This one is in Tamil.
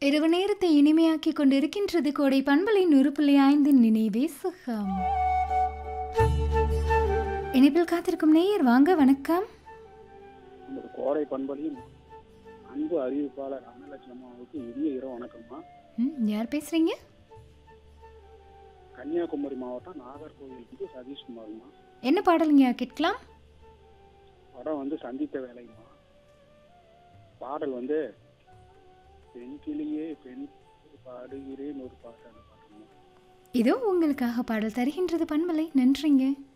இரவு நேரத்தை இனிமையாக்கி கொண்டிருக்கின்றது கோடை பண்பலை நூறு ஐந்தின் நினைவே சுகம் இணைப்பில் காத்திருக்கும் நேயர் வாங்க வணக்கம் நமது கோடை பண்பலையும் அன்பு அறிவிப்பாளர் அன்னலட்சுமம்மாவுக்கு இனிய இரவு வணக்கம்மா ம், யார் பேசுறீங்க கன்னியாகுமரி மாவட்டம் நாகர்கோவிலுக்கு சதீஷ்குமார்மா என்ன பாடலுங்க கேட்கலாம் படம் வந்து சந்தித்த வேலைம்மா பாடல் வந்து பெண் கிளியே பெண் பாடுகிறேன் ஒரு பாட்டு அந்த பாட்டுமா இதோ உங்களுக்காக பாடல் தருகின்றது பண்பலை நன்றிங்க